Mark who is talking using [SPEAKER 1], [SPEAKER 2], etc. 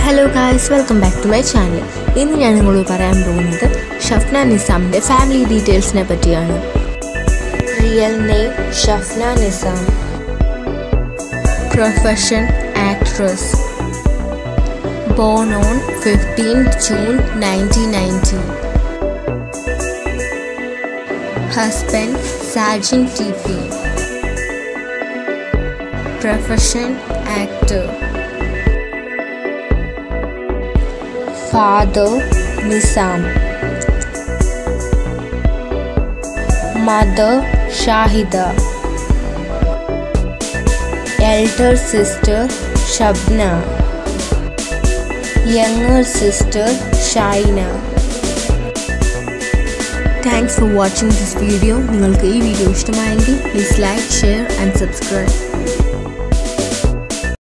[SPEAKER 1] Hello guys welcome back to my channel ഇന്ന് ഞാൻ നിങ്ങളോട് പറയാൻ പോകുന്നത് ഷഫ്ന നിസാമിൻ്റെ ഫാമിലി ഡീറ്റെയിൽസിനെ പറ്റിയാണ് real name Shafna Nizam profession actress born on fifteen June nineteen ninety husband Sajin T P profession actor father Nizam, mother Shahida, elder sister Shabna, younger sister Shaina. Thanks for watching this video നിങ്ങൾക്ക് ഈ video ഇഷ്ടമായെങ്കിൽ please like share and subscribe